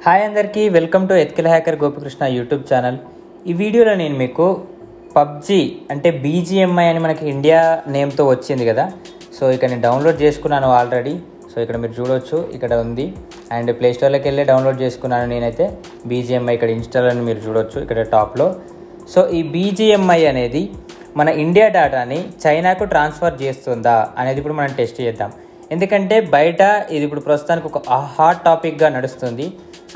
hi అందరికీ welcome to ethical hacker Gopikrishna YouTube channel ఈ వీడియోలో నేను మీకు పబ్జి అంటే బీజిఎంఐ అని మనకి ఇండియా నేమ్తో వచ్చింది కదా సో ఇక్కడ నేను డౌన్లోడ్ చేసుకున్నాను ఆల్రెడీ సో ఇక్కడ మీరు చూడొచ్చు ఇక్కడ ఉంది అండ్ ప్లే స్టోర్లోకి వెళ్ళి డౌన్లోడ్ చేసుకున్నాను నేనైతే బీజిఎంఐ ఇక్కడ ఇన్స్టాల్ అని మీరు చూడొచ్చు ఇక్కడ టాప్లో సో ఈ బీజిఎంఐ అనేది మన ఇండియా డేటాని చైనాకు ట్రాన్స్ఫర్ చేస్తుందా అనేది ఇప్పుడు మనం టెస్ట్ చేద్దాం ఎందుకంటే బయట ఇది ఇప్పుడు ప్రస్తుతానికి ఒక హాట్ టాపిక్గా నడుస్తుంది సో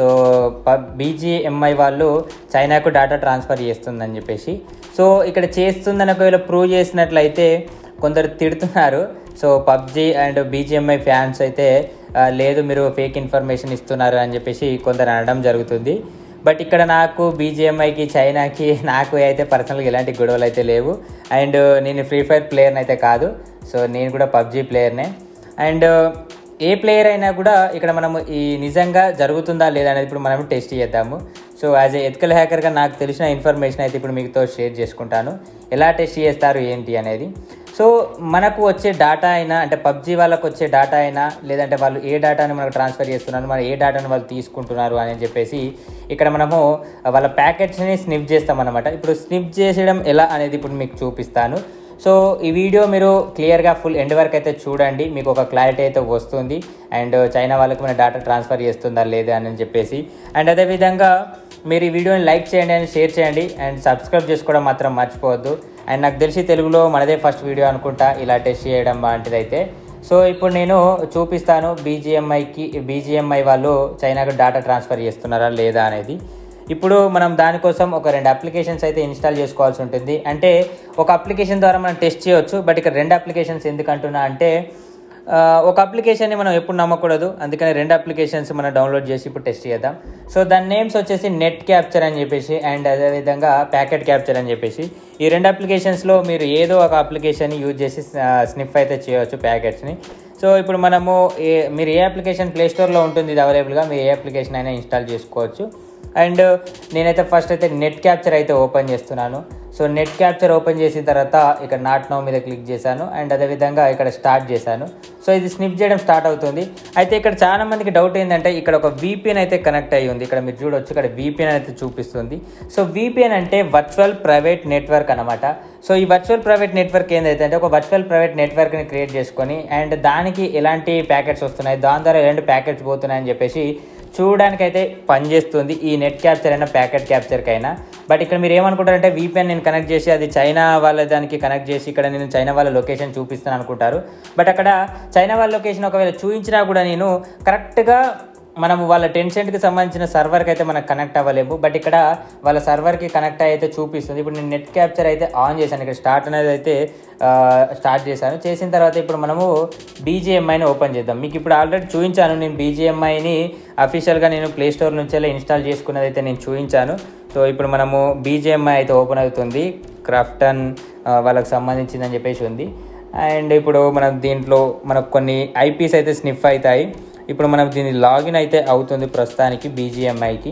బీజీఎంఐ వాళ్ళు చైనాకు డేటా ట్రాన్స్ఫర్ చేస్తుందని చెప్పేసి సో ఇక్కడ చేస్తుందని ఒకవేళ ప్రూవ్ చేసినట్లయితే కొందరు తిడుతున్నారు so PUBG and BGMI fans అయితే "ఆ, లేదు మీరు ఫేక్ ఇన్ఫర్మేషన్ ఇస్తున్నారు అని చెప్పేసి కొందరు అనడం జరుగుతుంది బట్ ఇక్కడ నాకు బీజిఎంఐకి చైనాకి నాకు అయితే పర్సనల్గా ఎలాంటి గొడవలు అయితే లేవు అండ్ నేను ఫ్రీ ఫైర్ ప్లేయర్ని అయితే కాదు సో నేను కూడా పబ్జి ప్లేయర్నే అండ్ ఏ ప్లేయర్ అయినా కూడా ఇక్కడ మనము ఈ నిజంగా జరుగుతుందా లేదా అనేది ఇప్పుడు మనం టెస్ట్ చేద్దాము సో యాజ్ ఏ ఎథికల్ హ్యాకర్గా నాకు తెలిసిన ఇన్ఫర్మేషన్ అయితే ఇప్పుడు మీతో షేర్ చేసుకుంటాను ఎలా టెస్ట్ చేస్తారు ఏంటి అనేది సో మనకు వచ్చే డేటా అయినా అంటే పబ్జి వాళ్ళకు వచ్చే డేటా అయినా లేదంటే వాళ్ళు ఏ డేటాని మనకు ట్రాన్స్ఫర్ చేస్తున్నారు మరి ఏ డేటాని వాళ్ళు తీసుకుంటున్నారు అని చెప్పేసి ఇక్కడ మనము వాళ్ళ ప్యాకెట్స్ని స్నిప్ చేస్తామన్నమాట ఇప్పుడు స్నిప్ చేసేయడం ఎలా అనేది ఇప్పుడు మీకు చూపిస్తాను సో ఈ వీడియో మీరు క్లియర్గా ఫుల్ ఎండ్ వరకు అయితే చూడండి మీకు ఒక క్లారిటీ అయితే వస్తుంది అండ్ చైనా వాళ్ళకి మన డేటా ట్రాన్స్ఫర్ చేస్తుందా లేదా అని చెప్పేసి అండ్ అదేవిధంగా మీరు ఈ వీడియోని లైక్ చేయండి అండ్ షేర్ చేయండి అండ్ సబ్స్క్రైబ్ చేసుకోవడం మాత్రం మర్చిపోవద్దు అండ్ నాకు తెలిసి తెలుగులో మనదే ఫస్ట్ వీడియో అనుకుంటా ఇలా టెస్ట్ చేయడం లాంటిది అయితే సో ఇప్పుడు నేను చూపిస్తాను బీజిఎంఐకి బీజిఎంఐ వాళ్ళు చైనాకు డేటా ట్రాన్స్ఫర్ చేస్తున్నారా లేదా అనేది ఇప్పుడు మనం దానికోసం ఒక రెండు అప్లికేషన్స్ అయితే ఇన్స్టాల్ చేసుకోవాల్సి ఉంటుంది అంటే ఒక అప్లికేషన్ ద్వారా మనం టెస్ట్ చేయొచ్చు బట్ ఇక్కడ రెండు అప్లికేషన్స్ ఎందుకు అంటున్నా అంటే ఆ, ఒక అప్లికేషన్ని మనం ఎప్పుడు నమ్మకూడదు అందుకని రెండు అప్లికేషన్స్ మనం డౌన్లోడ్ చేసి ఇప్పుడు టెస్ట్ చేద్దాం సో దాని నేమ్స్ వచ్చేసి నెట్ క్యాప్చర్ అని చెప్పేసి అండ్ అదేవిధంగా ప్యాకెట్ క్యాప్చర్ అని చెప్పేసి ఈ రెండు అప్లికేషన్స్లో మీరు ఏదో ఒక అప్లికేషన్ యూజ్ చేసి స్నిఫ్ అయితే చేయవచ్చు ప్యాకెట్స్ని సో ఇప్పుడు మనము ఏ మీరు ఏ అప్లికేషన్ ప్లే స్టోర్లో ఉంటుంది ఇది అవైలబుల్గా మీరు ఏ అప్లికేషన్ అయినా ఇన్స్టాల్ చేసుకోవచ్చు అండ్ నేనైతే ఫస్ట్ అయితే నెట్ క్యాప్చర్ అయితే ఓపెన్ చేస్తున్నాను సో నెట్ క్యాప్చర్ ఓపెన్ చేసిన తర్వాత ఇక్కడ నాట్ నో మీద క్లిక్ చేశాను అండ్ అదేవిధంగా ఇక్కడ స్టార్ట్ చేశాను సో ఇది స్నిప్ చేయడం స్టార్ట్ అవుతుంది అయితే ఇక్కడ చాలా మందికి డౌట్ ఏంటంటే ఇక్కడ ఒక VPN అయితే కనెక్ట్ అయ్యి ఉంది ఇక్కడ మీరు చూడొచ్చు ఇక్కడ VPN అయితే చూపిస్తుంది సో VPN అంటే వర్చువల్ ప్రైవేట్ నెట్వర్క్ అనమాట సో ఈ వర్చువల్ ప్రైవేట్ నెట్వర్క్ ఏందైతే అంటే ఒక వర్చువల్ ప్రైవేట్ నెట్వర్క్ని క్రియేట్ చేసుకొని అండ్ దానికి ఎలాంటి ప్యాకెట్స్ వస్తున్నాయి దాని ద్వారా ఎలాంటి ప్యాకెట్స్ పోతున్నాయని చెప్పేసి చూడడానికి అయితే పనిచేస్తుంది ఈ నెట్ క్యాప్చర్ అయినా ప్యాకెట్ క్యాప్చర్కి అయినా బట్ ఇక్కడ మీరు ఏమనుకుంటారంటే వీపీఎన్ నేను కనెక్ట్ చేసి అది చైనా వాళ్ళ దానికి కనెక్ట్ చేసి ఇక్కడ నేను చైనా వాళ్ళ లొకేషన్ చూపిస్తాను అనుకుంటారు బట్ అక్కడ చైనా వాళ్ళ లొకేషన్ ఒకవేళ చూపించినా కూడా నేను కరెక్ట్గా మనము వాళ్ళ టెన్సెంట్కి సంబంధించిన సర్వర్కి అయితే మనకు కనెక్ట్ అవ్వలేము బట్ ఇక్కడ వాళ్ళ సర్వర్కి కనెక్ట్ అయితే చూపిస్తుంది ఇప్పుడు నేను నెట్ క్యాప్చర్ అయితే ఆన్ చేశాను ఇక్కడ స్టార్ట్ అనేది అయితే ఆ, స్టార్ట్ చేశాను చేసిన తర్వాత ఇప్పుడు మనము బీజిఎంఐని ఓపెన్ చేద్దాం మీకు ఇప్పుడు ఆల్రెడీ చూపించాను నేను బీజిఎంఐని అఫీషియల్గా నేను ప్లే స్టోర్ నుంచి ఇన్స్టాల్ చేసుకున్నది అయితే నేను చూపించాను సో ఇప్పుడు మనము బీజిఎంఐ అయితే ఓపెన్ అవుతుంది క్రాఫ్టన్ ఆ, వాళ్ళకి సంబంధించిందని చెప్పేసి ఉంది అండ్ ఇప్పుడు మనం దీంట్లో మనకు కొన్ని ఐపీస్ అయితే స్నిఫ్ అవుతాయి ఇప్పుడు మనం దీన్ని లాగిన్ అయితే అవుతుంది ప్రస్తుతానికి బీజిఎంఐకి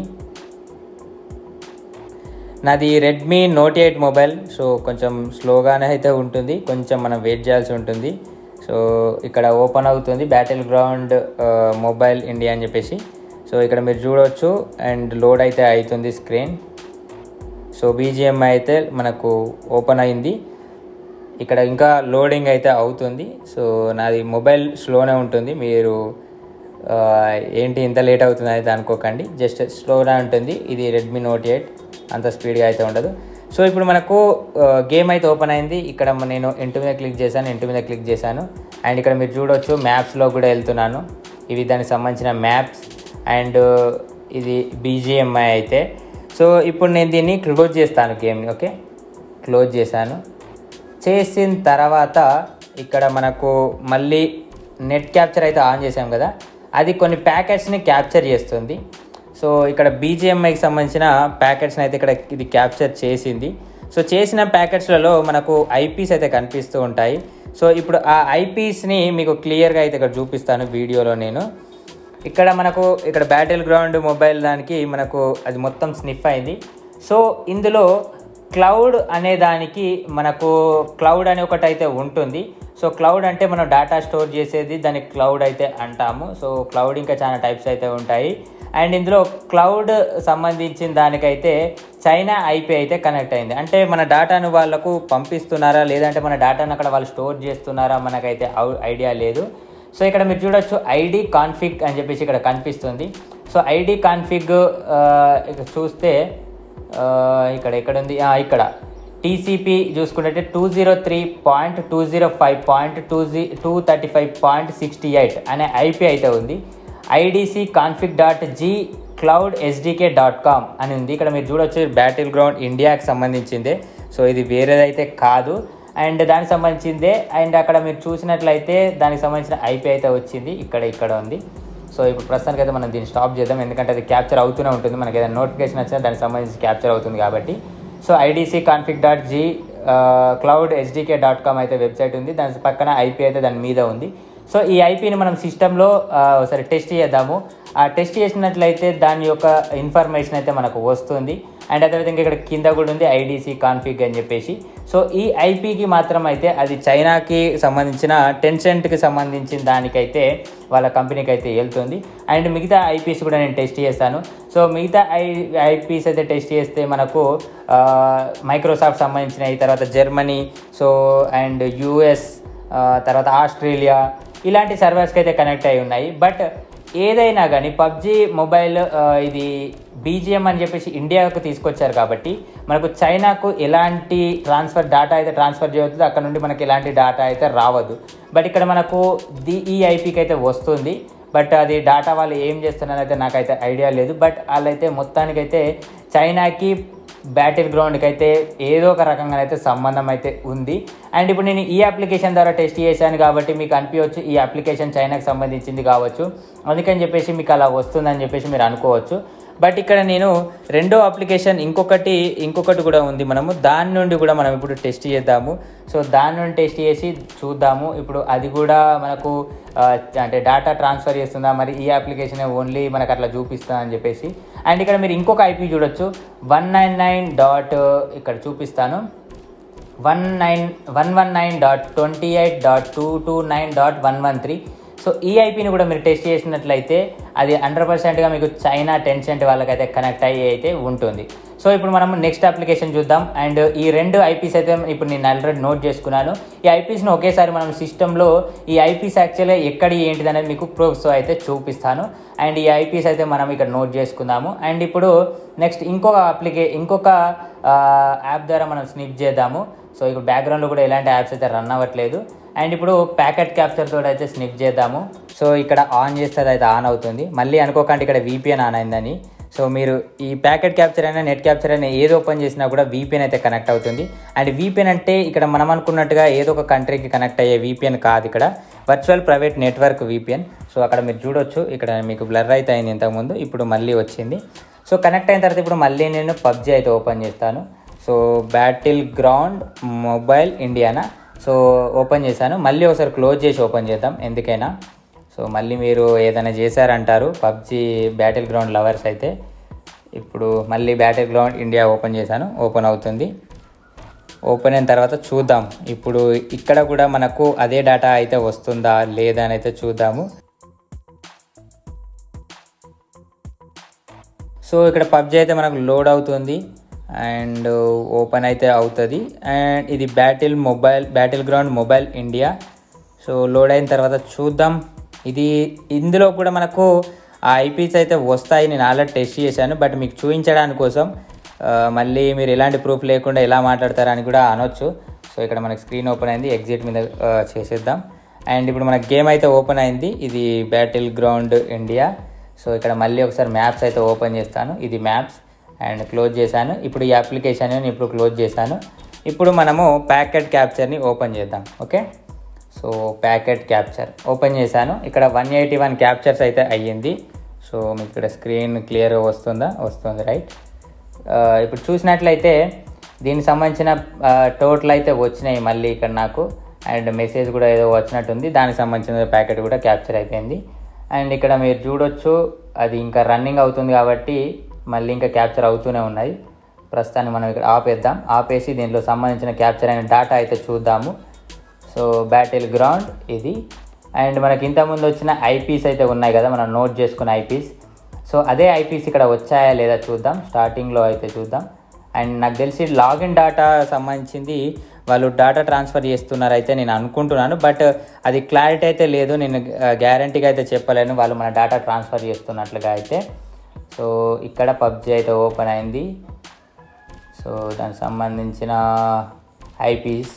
నాది Redmi note eight mobile so కొంచెం స్లోగానే అయితే ఉంటుంది కొంచెం మనం వెయిట్ చేయాల్సి ఉంటుంది సో ఇక్కడ ఓపెన్ అవుతుంది బ్యాటిల్ గ్రౌండ్ మొబైల్ ఇండియా అని చెప్పేసి సో ఇక్కడ మీరు చూడవచ్చు అండ్ లోడ్ అయితే అవుతుంది స్క్రీన్ సో బీజిఎంఐ అయితే మనకు ఓపెన్ అయింది ఇక్కడ ఇంకా లోడింగ్ అయితే అవుతుంది సో నాది మొబైల్ స్లోనే ఉంటుంది మీరు ఆ, ఏంటి ఇంత లేట్ అవుతుంది అయితే అనుకోకండి జస్ట్ స్లోగా ఉంటుంది ఇది రెడ్మీ నోట్ ఎయిట్ అంత స్పీడ్గా అయితే ఉండదు సో ఇప్పుడు మనకు గేమ్ అయితే ఓపెన్ అయింది ఇక్కడ మ- నేను ఇంటి మీద క్లిక్ చేశాను ఇంటి మీద క్లిక్ చేశాను అండ్ ఇక్కడ మీరు చూడొచ్చు మ్యాప్స్లో కూడా వెళ్తున్నాను ఇవి దానికి సంబంధించిన మ్యాప్స్ అండ్ ఇది బీజిఎంఐ అయితే సో ఇప్పుడు నేను దీన్ని క్లోజ్ చేస్తాను గేమ్ని ఓకే క్లోజ్ చేశాను చేసిన తర్వాత ఇక్కడ మనకు మళ్ళీ నెట్ క్యాప్చర్ అయితే ఆన్ చేసాం కదా అది కొన్ని ప్యాకెట్స్ని క్యాప్చర్ చేస్తుంది సో ఇక్కడ బీజిఎంఐకి సంబంధించిన ప్యాకెట్స్ని అయితే ఇక్కడ ఇది క్యాప్చర్ చేసింది సో చేసిన ప్యాకెట్స్లలో మనకు ఐపీస్ అయితే కనిపిస్తూ ఉంటాయి సో ఇప్పుడు ఆ ఐపీస్ని మీకు క్లియర్గా అయితే ఇక్కడ చూపిస్తాను వీడియోలో నేను ఇక్కడ మనకు ఇక్కడ బ్యాటిల్ గ్రౌండ్ మొబైల్ దానికి మనకు అది మొత్తం స్నిఫ్ అయింది సో ఇందులో క్లౌడ్ అనే దానికి మనకు క్లౌడ్ అనే ఒకటి అయితే ఉంటుంది సో క్లౌడ్ అంటే మనం డేటా స్టోర్ చేసేది దానికి క్లౌడ్ అయితే అంటాము సో క్లౌడ్ ఇంకా చాలా టైప్స్ అయితే ఉంటాయి అండ్ ఇందులో క్లౌడ్ సంబంధించిన దానికైతే చైనా ఐపీ అయితే కనెక్ట్ అయింది అంటే మన డేటాను వాళ్ళకు పంపిస్తున్నారా లేదంటే మన డేటాను అక్కడ వాళ్ళు స్టోర్ చేస్తున్నారా మనకైతే ఔ- ఐడియా లేదు సో ఇక్కడ మీరు చూడొచ్చు ఐడి కాన్ఫిగ్ అని చెప్పేసి ఇక్కడ కనిపిస్తుంది సో ఐడి కాన్ఫిగ్ ఇక్కడ చూస్తే ఆ, ఇక్కడ ఎక్కడ ఉంది ఆ, ఇక్కడ టీసీపీ చూసుకుంటే two zero three point two zero five point two G two thirty five point sixty eight అనే ఐపీ అయితే ఉంది IDC config dot G cloud SDK dot com అని ఉంది ఇక్కడ మీరు చూడొచ్చు బ్యాటిల్ గ్రౌండ్ ఇండియాకి సంబంధించిందే సో ఇది వేరేదైతే కాదు అండ్ దానికి సంబంధించిందే అండ్ అక్కడ మీరు చూసినట్లయితే దానికి సంబంధించిన ఐపీ అయితే వచ్చింది ఇక్కడ ఇక్కడ ఉంది సో ఇప్పుడు ప్రస్తుతానికి అయితే మనం దీన్ని స్టాప్ చేద్దాం ఎందుకంటే అది క్యాప్చర్ అవుతూనే ఉంటుంది మనకి ఏదైనా నోటిఫికేషన్ వచ్చినా దానికి సంబంధించి క్యాప్చర్ అవుతుంది కాబట్టి so IDC config dot G cloud SDK dot com అయితే వెబ్సైట్ ఉంది దాని పక్కన ఐపీ అయితే దాని మీద ఉంది సో ఈ ఐపీని మనం సిస్టంలో ఒకసారి టెస్ట్ చేద్దాము ఆ టెస్ట్ చేసినట్లయితే దాని యొక్క ఇన్ఫర్మేషన్ అయితే మనకు వస్తుంది అండ్ అదేవిధంగా ఇక్కడ కింద కూడా ఉంది ఐడిసి కాన్ఫిగ్ అని చెప్పేసి సో ఈ ఐపీకి మాత్రం అయితే అది చైనాకి సంబంధించిన టెన్సెంట్కి సంబంధించిన దానికైతే వాళ్ళ కంపెనీకి అయితే వెళ్తుంది అండ్ మిగతా ఐపీస్ కూడా నేను టెస్ట్ చేస్తాను సో మిగతా ఐ ఐపీస్ అయితే టెస్ట్ చేస్తే మనకు ఆ, మైక్రోసాఫ్ట్ సంబంధించినవి తర్వాత జర్మనీ సో అండ్ యూఎస్ ఆ, తర్వాత ఆస్ట్రేలియా ఇలాంటి సర్వర్స్కి అయితే కనెక్ట్ అయి ఉన్నాయి బట్ ఏదైనా కానీ పబ్జి మొబైల్ ఆ, ఇది బీజిఎం అని చెప్పేసి ఇండియాకు తీసుకొచ్చారు కాబట్టి మనకు చైనాకు ఎలాంటి ట్రాన్స్ఫర్ డేటా అయితే ట్రాన్స్ఫర్ చేయవద్దు అక్కడ నుండి మనకి ఎలాంటి డేటా అయితే రావద్దు బట్ ఇక్కడ మనకు ది ఈ ఐపీకి అయితే వస్తుంది బట్ అది డేటా వాళ్ళు ఏం చేస్తున్నారో అయితే నాకైతే ఐడియా లేదు బట్ వాళ్ళైతే మొత్తానికైతే చైనాకి బ్యాటిల్ గ్రౌండ్కి అయితే ఏదో ఒక రకంగా అయితే సంబంధం అయితే ఉంది అండ్ ఇప్పుడు నేను ఈ అప్లికేషన్ ద్వారా టెస్ట్ చేశాను కాబట్టి మీకు అనిపించవచ్చు ఈ అప్లికేషన్ చైనాకి సంబంధించింది కావచ్చు అందుకని చెప్పేసి మీకు అలా వస్తుందని చెప్పేసి మీరు అనుకోవచ్చు బట్ ఇక్కడ నేను రెండో అప్లికేషన్ ఇంకొకటి ఇంకొకటి కూడా ఉంది మనము దాని నుండి కూడా మనం ఇప్పుడు టెస్ట్ చేద్దాము సో దాని నుండి టెస్ట్ చేసి చూద్దాము ఇప్పుడు అది కూడా మనకు ఆ, అంటే డేటా ట్రాన్స్ఫర్ చేస్తుందా మరి ఈ అప్లికేషన్ ఓన్లీ మనకు అట్లా చూపిస్తుందా అని చెప్పేసి అండ్ ఇక్కడ మీరు ఇంకొక ఐపీ చూడొచ్చు వన్ నైన్ నైన్ డాట్ ఇక్కడ చూపిస్తాను one nine one one nine dot twenty eight dot two two nine dot one one three so ఈ ఐపీని కూడా మీరు టెస్ట్ చేసినట్లయితే అది హండ్రెడ్ పర్సెంట్గా మీకు చైనా టెన్సెంట్ వాళ్ళకైతే కనెక్ట్ అయ్యి అయితే ఉంటుంది సో ఇప్పుడు మనం నెక్స్ట్ అప్లికేషన్ చూద్దాం అండ్ ఈ రెండు ఐపీస్ అయితే ఇప్పుడు నేను ఆల్రెడీ నోట్ చేసుకున్నాను ఈ ఐపీస్ని ఒకేసారి మనం సిస్టంలో ఈ ఐపీస్ యాక్చువల్గా ఎక్కడి ఏంటిది అనేది మీకు ప్రూఫ్స్ అయితే చూపిస్తాను అండ్ ఈ ఐపీస్ అయితే మనం ఇక్కడ నోట్ చేసుకుందాము అండ్ ఇప్పుడు నెక్స్ట్ ఇంకొక అప్లికే ఇంకొక యాప్ ద్వారా మనం స్నిప్ చేద్దాము సో ఇప్పుడు బ్యాక్గ్రౌండ్లో కూడా ఎలాంటి యాప్స్ అయితే రన్ అవ్వట్లేదు అండ్ ఇప్పుడు ప్యాకెట్ క్యాప్చర్ తోటి అయితే స్నిప్ చేద్దాము సో ఇక్కడ ఆన్ చేస్తే అది అయితే ఆన్ అవుతుంది మళ్ళీ అనుకోకండి ఇక్కడ వీపీఎన్ ఆన్ అయిందని సో మీరు ఈ ప్యాకెట్ క్యాప్చర్ అయినా నెట్ క్యాప్చర్ అయినా ఏది ఓపెన్ చేసినా కూడా వీపీఎన్ అయితే కనెక్ట్ అవుతుంది అండ్ వీపీఎన్ అంటే ఇక్కడ మనం అనుకున్నట్టుగా ఏదో ఒక కంట్రీకి కనెక్ట్ అయ్యే వీపీఎన్ కాదు ఇక్కడ virtual private network VPN so అక్కడ మీరు చూడొచ్చు ఇక్కడ మీకు బ్లర్ అయితే అయింది ఇంతకుముందు ఇప్పుడు మళ్ళీ వచ్చింది సో కనెక్ట్ అయిన తర్వాత ఇప్పుడు మళ్ళీ నేను పబ్జీ అయితే ఓపెన్ చేస్తాను సో బ్యాటిల్ గ్రౌండ్ మొబైల్ ఇండియానా సో ఓపెన్ చేశాను మళ్ళీ ఒకసారి క్లోజ్ చేసి ఓపెన్ చేద్దాం ఎందుకైనా సో మళ్ళీ మీరు ఏదైనా చేశారంటారు పబ్జి బ్యాటిల్ గ్రౌండ్ లవర్స్ అయితే ఇప్పుడు మళ్ళీ బ్యాటిల్ గ్రౌండ్ ఇండియా ఓపెన్ చేశాను ఓపెన్ అవుతుంది ఓపెన్ అయిన తర్వాత చూద్దాం ఇప్పుడు ఇక్కడ కూడా మనకు అదే డేటా అయితే వస్తుందా లేదా అని అయితే చూద్దాము సో ఇక్కడ పబ్జి అయితే మనకు లోడ్ అవుతుంది అండ్ ఓపెన్ అయితే అవుతుంది అండ్ ఇది battle mobile battle ground mobile India so load అయిన తర్వాత చూద్దాం ఇది ఇందులో కూడా మనకు ఆ ఐపీస్ అయితే వస్తాయి నేను ఆల్రెడీ టెస్ట్ చేశాను బట్ మీకు చూపించడానికి కోసం ఆ, మళ్ళీ మీరు ఎలాంటి ప్రూఫ్ లేకుండా ఎలా మాట్లాడతారని కూడా అనొచ్చు సో ఇక్కడ మనకి స్క్రీన్ ఓపెన్ అయింది ఎగ్జిట్ మీద ఆ, చేసేద్దాం అండ్ ఇప్పుడు మనకి గేమ్ అయితే ఓపెన్ అయింది ఇది బ్యాటిల్ గ్రౌండ్ ఇండియా సో ఇక్కడ మళ్ళీ ఒకసారి మ్యాప్స్ అయితే ఓపెన్ చేస్తాను ఇది మ్యాప్స్ అండ్ క్లోజ్ చేశాను ఇప్పుడు ఈ అప్లికేషన్ ఇప్పుడు క్లోజ్ చేశాను ఇప్పుడు మనము ప్యాకెట్ క్యాప్చర్ని ఓపెన్ చేద్దాం okay so packet capture open చేశాను ఇక్కడ వన్ ఎయిటీ వన్ క్యాప్చర్స్ అయితే అయ్యింది సో మీకు ఇక్కడ స్క్రీన్ క్లియర్గా వస్తుందా వస్తుంది రైట్ ఇప్పుడు చూసినట్లయితే దీనికి సంబంధించిన టోటల్ అయితే వచ్చినాయి మళ్ళీ ఇక్కడ నాకు అండ్ మెసేజ్ కూడా ఏదో వచ్చినట్టుంది దానికి సంబంధించిన ప్యాకెట్ కూడా క్యాప్చర్ అయిపోయింది అండ్ ఇక్కడ మీరు చూడొచ్చు అది ఇంకా రన్నింగ్ అవుతుంది కాబట్టి మళ్ళీ ఇంకా క్యాప్చర్ అవుతూనే ఉన్నాయి ప్రస్తుతాన్ని మనం ఇక్కడ ఆపేద్దాం ఆపేసి దీంట్లో సంబంధించిన క్యాప్చర్ అయిన డేటా అయితే చూద్దాము సో బ్యాటిల్ గ్రౌండ్ ఇది అండ్ మనకి ఇంతకుముందు వచ్చిన ఐపీస్ అయితే ఉన్నాయి కదా మనం నోట్ చేసుకున్న ఐపీస్ సో అదే ఐపీస్ ఇక్కడ వచ్చాయా లేదా చూద్దాం స్టార్టింగ్లో అయితే చూద్దాం అండ్ నాకు తెలిసి లాగిన్ డేటా సంబంధించింది వాళ్ళు డేటా ట్రాన్స్ఫర్ చేస్తున్నారు అయితే నేను అనుకుంటున్నాను బట్ అది క్లారిటీ అయితే లేదు నేను గ్యారంటీగా అయితే చెప్పలేను వాళ్ళు మన డేటా ట్రాన్స్ఫర్ చేస్తున్నట్లుగా అయితే సో ఇక్కడ పబ్జి అయితే ఓపెన్ అయింది సో దానికి సంబంధించిన ఐపీస్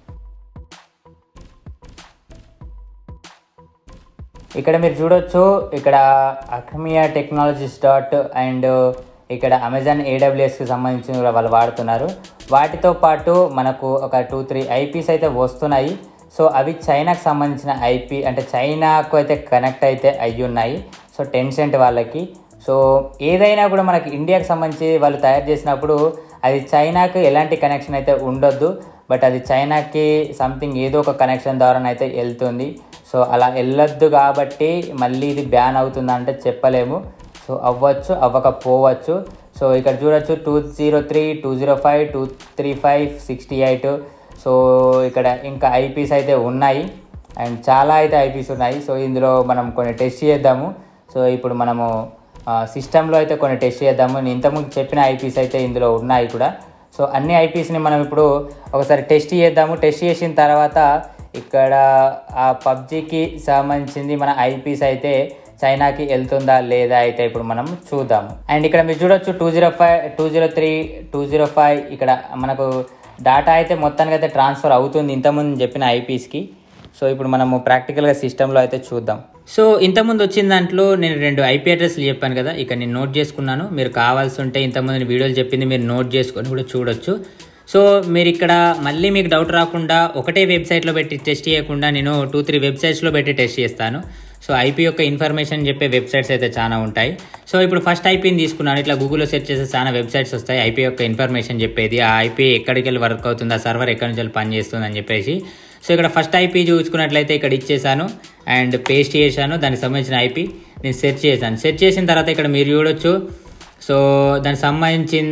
ఇక్కడ మీరు చూడొచ్చు ఇక్కడ అక్మియా టెక్నాలజీస్ డాట్ అండ్ ఇక్కడ అమెజాన్ ఏడబ్ల్యూఎస్కి సంబంధించిన కూడా వాళ్ళు వాడుతున్నారు వాటితో పాటు మనకు ఒక టూ త్రీ ఐపీస్ అయితే వస్తున్నాయి సో అవి చైనాకు సంబంధించిన ఐపీ అంటే చైనాకు అయితే కనెక్ట్ అయితే అయ్యి ఉన్నాయి సో టెన్సెంట్ వాళ్ళకి సో ఏదైనా కూడా మనకి ఇండియాకి సంబంధించి వాళ్ళు తయారు చేసినప్పుడు అది చైనాకు ఎలాంటి కనెక్షన్ అయితే ఉండొద్దు బట్ అది చైనాకి సంథింగ్ ఏదో ఒక కనెక్షన్ ద్వారా అయితే వెళ్తుంది సో అలా వెళ్ళొద్దు కాబట్టి మళ్ళీ ఇది బ్యాన్ అవుతుందంటే చెప్పలేము సో అవ్వచ్చు అవ్వకపోవచ్చు సో ఇక్కడ చూడొచ్చు two zero three two zero five two three five sixty eight so ఇక్కడ ఇంకా ఐపీస్ అయితే ఉన్నాయి అండ్ చాలా అయితే ఐపీస్ ఉన్నాయి సో ఇందులో మనం కొన్ని టెస్ట్ చేద్దాము సో ఇప్పుడు మనము సిస్టంలో అయితే కొన్ని టెస్ట్ చేద్దాము నేను ఇంతకుముందు చెప్పిన ఐపీస్ అయితే ఇందులో ఉన్నాయి కూడా సో అన్ని ఐపీస్ని మనం ఇప్పుడు ఒకసారి టెస్ట్ చేద్దాము టెస్ట్ చేసిన తర్వాత ఇక్కడ ఆ పబ్జికి సంబంధించింది మన ఐపీస్ అయితే చైనాకి వెళ్తుందా లేదా అయితే ఇప్పుడు మనం చూద్దాము అండ్ ఇక్కడ మీరు చూడొచ్చు two zero five two zero three two zero five ఇక్కడ మనకు డేటా అయితే మొత్తానికి అయితే ట్రాన్స్ఫర్ అవుతుంది ఇంతకుముందు చెప్పిన ఐపీస్కి సో ఇప్పుడు మనము ప్రాక్టికల్గా సిస్టంలో అయితే చూద్దాం సో ఇంతకుముందు వచ్చిన దాంట్లో నేను రెండు ఐపీ అడ్రస్లు చెప్పాను కదా ఇక నేను నోట్ చేసుకున్నాను మీరు కావాల్సి ఉంటే ఇంతకుముందు నేను వీడియోలు చెప్పింది మీరు నోట్ చేసుకొని కూడా చూడొచ్చు సో మీరు ఇక్కడ మళ్ళీ మీకు డౌట్ రాకుండా ఒకటే వెబ్సైట్లో పెట్టి టెస్ట్ చేయకుండా నేను టూ త్రీ వెబ్సైట్స్లో పెట్టి టెస్ట్ చేస్తాను సో ఐపీ యొక్క ఇన్ఫర్మేషన్ చెప్పే వెబ్సైట్స్ అయితే చాలా ఉంటాయి సో ఇప్పుడు ఫస్ట్ ఐపీని తీసుకున్నాను ఇట్లా గూగుల్లో సెర్చ్ చేస్తే చాలా వెబ్సైట్స్ వస్తాయి ఐపీ యొక్క ఇన్ఫర్మేషన్ చెప్పేది ఆ ఐపీ ఎక్కడికి వెళ్ళి వర్క్ అవుతుంది ఆ సర్వర్ ఎక్కడి నుంచి వెళ్ళి పనిచేస్తుంది అని చెప్పేసి సో ఇక్కడ ఫస్ట్ ఐపీ చూసుకున్నట్లయితే ఇక్కడ ఇచ్చేసాను అండ్ పేస్ట్ చేశాను దానికి సంబంధించిన ఐపీ నేను సెర్చ్ చేశాను సెర్చ్ చేసిన తర్వాత ఇక్కడ మీరు చూడొచ్చు సో దానికి సంబంధించిన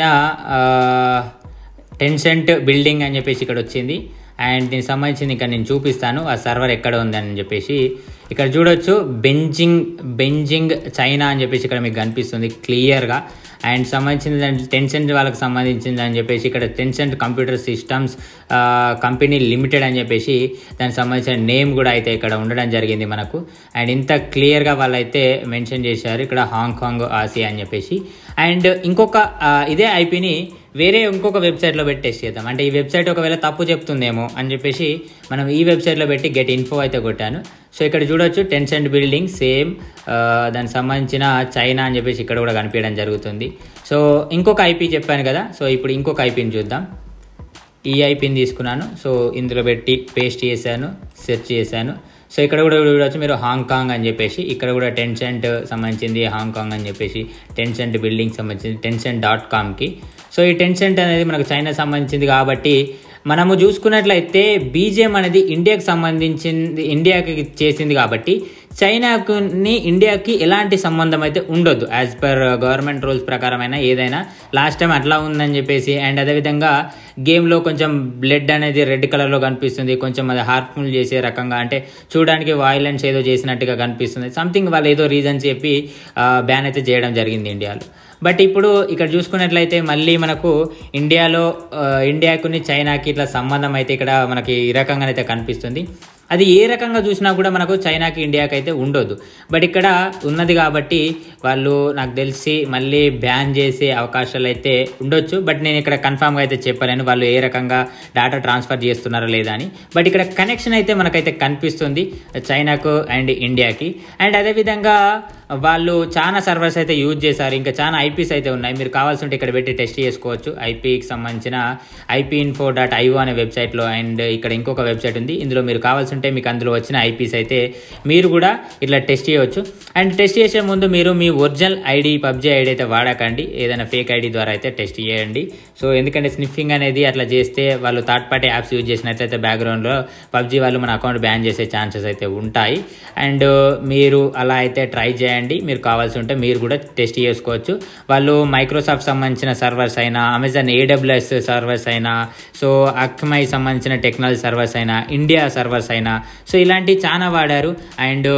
టెన్సెంట్ బిల్డింగ్ అని చెప్పేసి ఇక్కడ వచ్చింది అండ్ దీనికి సంబంధించింది ఇక్కడ నేను చూపిస్తాను ఆ సర్వర్ ఎక్కడ ఉంది అని చెప్పేసి ఇక్కడ చూడొచ్చు బెంజింగ్ బెంజింగ్ చైనా అని చెప్పేసి ఇక్కడ మీకు కనిపిస్తుంది క్లియర్గా అండ్ సంబంధించిన దాని టెన్సెంట్ వాళ్ళకి సంబంధించింది అని చెప్పేసి ఇక్కడ Tencent computer systems company limited అని చెప్పేసి దానికి సంబంధించిన నేమ్ కూడా అయితే ఇక్కడ ఉండడం జరిగింది మనకు అండ్ ఇంత క్లియర్గా వాళ్ళైతే మెన్షన్ చేశారు ఇక్కడ హాంకాంగ్ ఆసియా అని చెప్పేసి అండ్ ఇంకొక ఇదే ఐపీని వేరే ఇంకొక వెబ్సైట్లో పెట్టి టెస్ట్ చేద్దాం అంటే ఈ వెబ్సైట్ ఒకవేళ తప్పు చెప్తుందేమో అని చెప్పేసి మనం ఈ వెబ్సైట్లో పెట్టి గెట్ ఇన్ఫో అయితే కొట్టాను సో ఇక్కడ చూడొచ్చు టెన్సెంట్ బిల్డింగ్ సేమ్ దానికి సంబంధించిన చైనా అని చెప్పేసి ఇక్కడ కూడా కనిపించడం జరుగుతుంది సో ఇంకొక ఐపీ చెప్పాను కదా సో ఇప్పుడు ఇంకొక ఐపీని చూద్దాం ఈ ఐపీని తీసుకున్నాను సో ఇందులో పెట్టి పేస్ట్ చేశాను సెర్చ్ చేశాను సో ఇక్కడ కూడా చూడవచ్చు మీరు హాంకాంగ్ అని చెప్పేసి ఇక్కడ కూడా టెన్సెంట్ సంబంధించింది హాంకాంగ్ అని చెప్పేసి టెన్సెంట్ బిల్డింగ్ సంబంధించింది టెన్సెంట్ డాట్ కామ్కి సో ఈ టెన్సెంట్ అనేది మనకు చైనా సంబంధించింది కాబట్టి మనము చూసుకున్నట్లయితే బీజేఎం అనేది ఇండియాకి సంబంధించింది ఇండియాకి చేసింది కాబట్టి చైనాకుని ఇండియాకి ఎలాంటి సంబంధం అయితే ఉండొద్దు యాజ్ పర్ గవర్నమెంట్ రూల్స్ ప్రకారమైన ఏదైనా లాస్ట్ టైం అట్లా ఉందని చెప్పేసి అండ్ అదేవిధంగా గేమ్లో కొంచెం బ్లడ్ అనేది రెడ్ కలర్లో కనిపిస్తుంది కొంచెం అది హార్మ్ఫుల్ చేసే రకంగా అంటే చూడడానికి వైలెన్స్ ఏదో చేసినట్టుగా కనిపిస్తుంది సంథింగ్ వాళ్ళు ఏదో రీజన్ చెప్పి బ్యాన్ అయితే చేయడం జరిగింది ఇండియాలో బట్ ఇప్పుడు ఇక్కడ చూసుకున్నట్లయితే మళ్ళీ మనకు ఇండియాలో ఇండియాకుని చైనాకి ఇట్లా సంబంధం అయితే ఇక్కడ మనకి ఈ రకంగానైతే కనిపిస్తుంది అది ఏ రకంగా చూసినా కూడా మనకు చైనాకి ఇండియాకి అయితే ఉండొద్దు బట్ ఇక్కడ ఉన్నది కాబట్టి వాళ్ళు నాకు తెలిసి మళ్ళీ బ్యాన్ చేసే అవకాశాలు అయితే ఉండొచ్చు బట్ నేను ఇక్కడ కన్ఫామ్గా అయితే చెప్పలేను వాళ్ళు ఏ రకంగా డేటా ట్రాన్స్ఫర్ చేస్తున్నారో లేదా అని బట్ ఇక్కడ కనెక్షన్ అయితే మనకైతే కనిపిస్తుంది చైనాకు అండ్ ఇండియాకి అండ్ అదేవిధంగా వాళ్ళు చాలా సర్వర్స్ అయితే యూజ్ చేశారు ఇంకా చాలా ఐపీస్ అయితే ఉన్నాయి మీరు కావాల్సి ఉంటే ఇక్కడ పెట్టి టెస్ట్ చేసుకోవచ్చు ఐపీకి సంబంధించిన ఐపీ ఇన్ఫో డాట్ ఐఓ అనే వెబ్సైట్లో అండ్ ఇక్కడ ఇంకొక వెబ్సైట్ ఉంది ఇందులో మీరు కావాల్సి ఉంటే మీకు అందులో వచ్చిన ఐపీస్ అయితే మీరు కూడా ఇట్లా టెస్ట్ చేయవచ్చు అండ్ టెస్ట్ చేసే ముందు మీరు మీ ఒరిజినల్ ఐడి పబ్జీ ఐడి అయితే వాడకండి ఏదైనా ఫేక్ ఐడి ద్వారా అయితే టెస్ట్ చేయండి సో ఎందుకంటే స్నిఫింగ్ అనేది అట్లా చేస్తే వాళ్ళు థర్డ్ పార్టీ యాప్స్ యూజ్ చేసినట్లయితే బ్యాక్గ్రౌండ్లో పబ్జీ వాళ్ళు మన అకౌంట్ బ్యాన్ చేసే ఛాన్సెస్ అయితే ఉంటాయి అండ్ మీరు అలా అయితే ట్రై చేయండి మీరు కావాల్సి ఉంటే మీరు కూడా టెస్ట్ చేసుకోవచ్చు వాళ్ళు మైక్రోసాఫ్ట్ సంబంధించిన సర్వర్స్ అయినా అమెజాన్ ఏడబ్ల్యూఎస్ సర్వర్స్ అయినా సో అక్మై సంబంధించిన టెక్నాలజీ సర్వర్స్ అయినా ఇండియా సర్వర్స్ అయినా సో ఇలాంటివి చాలా వాడారు అండ్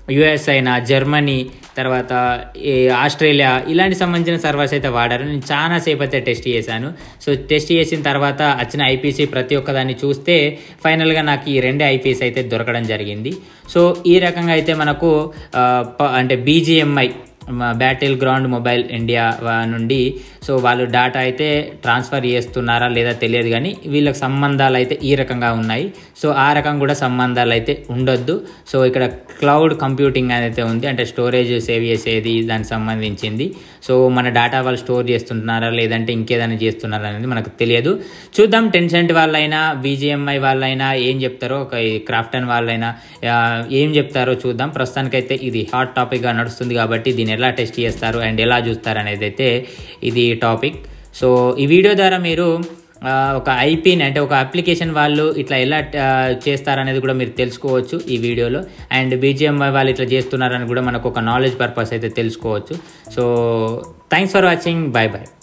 యుఎస్ అయినా జర్మనీ తర్వాత ఈ ఆస్ట్రేలియా ఇలాంటి సంబంధించిన సర్వర్స్ అయితే వాడారు నేను చాలా సేపు అయితే టెస్ట్ చేశాను సో టెస్ట్ చేసిన తర్వాత వచ్చిన ఐపీసీ ప్రతి ఒక్కదాన్ని చూస్తే ఫైనల్గా నాకు ఈ రెండే ఐపీఎస్ అయితే దొరకడం జరిగింది సో ఈ రకంగా అయితే మనకు ఆ, ప- అంటే BGMI battle ground mobile India వా- నుండి సో వాళ్ళు డేటా అయితే ట్రాన్స్ఫర్ చేస్తున్నారా లేదా తెలియదు కానీ వీళ్ళకి సంబంధాలు అయితే ఈ రకంగా ఉన్నాయి సో ఆ రకం కూడా సంబంధాలు అయితే ఉండొద్దు సో ఇక్కడ క్లౌడ్ కంప్యూటింగ్ అయితే ఉంది అంటే స్టోరేజ్ సేవ్ చేసేది దానికి సంబంధించింది సో మన డేటా వాళ్ళు స్టోర్ చేస్తున్నారా లేదంటే ఇంకేదైనా చేస్తున్నారా అనేది మనకు తెలియదు చూద్దాం టెన్సెంట్ వాళ్ళైనా బీజిఎంఐ వాళ్ళైనా ఏం చెప్తారో ఒక ఈ క్రాఫ్టన్ వాళ్ళైనా ఆ, ఏం చెప్తారో చూద్దాం ప్రస్తుతానికైతే ఇది హాట్ టాపిక్గా నడుస్తుంది కాబట్టి దీన్ని ఎలా టెస్ట్ చేస్తారు అండ్ ఎలా చూస్తారు అనేది అయితే ఇది టాపిక్ సో ఈ వీడియో ద్వారా మీరు ఆ, ఒక ఐపీని అంటే ఒక అప్లికేషన్ వాళ్ళు ఇట్లా ఎలా ఆ, చేస్తారనేది కూడా మీరు తెలుసుకోవచ్చు ఈ వీడియోలో అండ్ బీజిఎంఐ వాళ్ళు ఇట్లా చేస్తున్నారని కూడా మనకు ఒక నాలెడ్జ్ పర్పస్ అయితే తెలుసుకోవచ్చు so thanks for watching bye bye